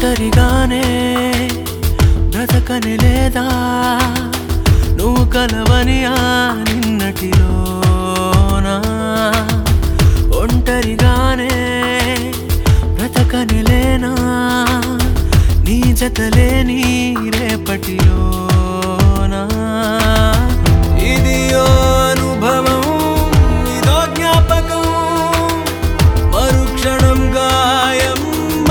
ఒంటరిగానే బ్రతకని లేదా నువ్వు కలవని ఆ నిన్నటిలోనా ఒంటరిగానే బ్రతకని లేనా నీ జతలేని రేపటిలోనా ఇది ఓ అనుభవం ఇదో జ్ఞాపకం మరుక్షణం గాయం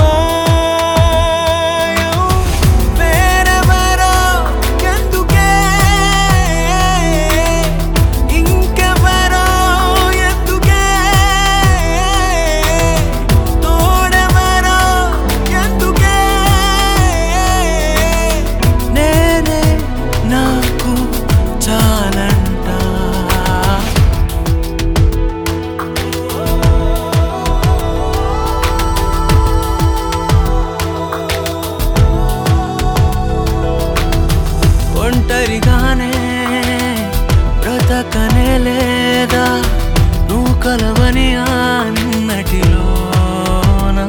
మాయం వేరెవరో ఎందుకే ఇంకెవరో ఎందుకే తోడెవరో ఎందుకే నేనే నాకు చాలంట ఒంటరిగానే బ్రతకనే లేదా నువ్వు కలవని ఆ నిన్నటిలోనా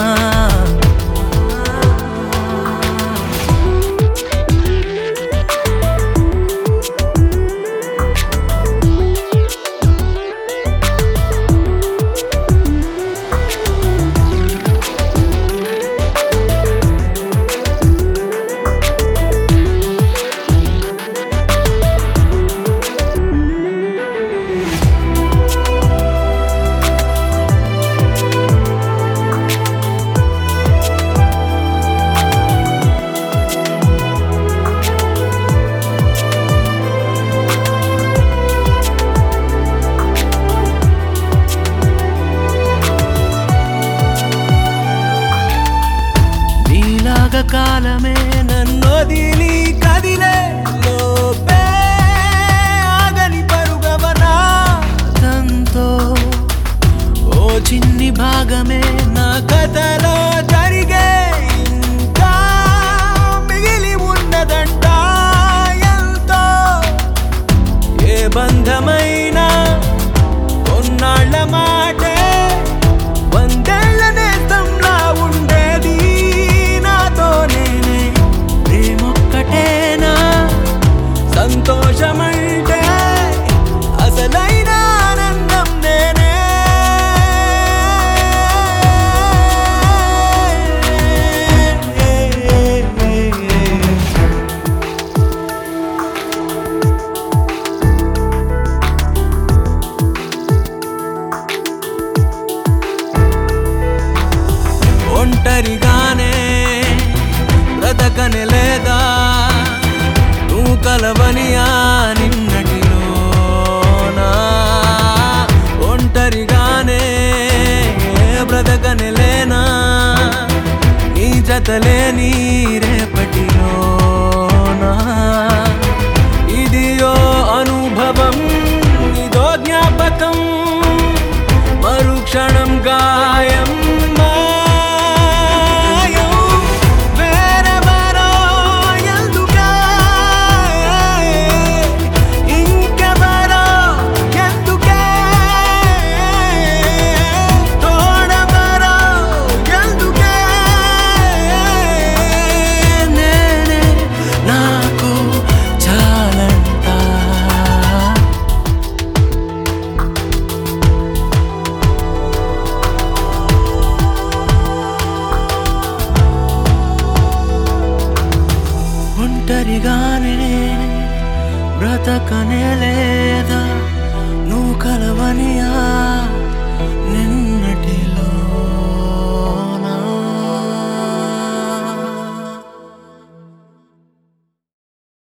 నీలాగ కాలమే నన్నొదిలి కదిలే లోపే ఆగని పరుగవనా తంతో ఓ చిన్ని భాగమే నా కథలో జరిగే ఇంకా మిగిలి ఉన్నదంట ఎంతో ఏ బంధమైనా కొన్నాళ్ళ మాటే వందేళ్ల నేతంలా ఉండేది నాతో నేనే ప్రేమొక్కటేనా సంతోషమంటే అసలైన ఆనందం నేనే ఒంటరిగానే బ్రతకని లేదా నువ్వు కలవని ఆ నిన్నటిలోనా ఒంటరిగానే బ్రతకని లేనా నీ జతలేని రేపటిలోనా ఇది ఓ అనుభవం ఇదో జ్ఞాపకం మరుక్షణం గాయం మాయం వేరెవరో ఎందుకే ఇంకెవరో ఎందుకే తోడెవరో ఎందుకే నేనే నాకు చాలంట ఒంటరిగానే బ్రతకనే లేదా నువ్వు కలవని ఆ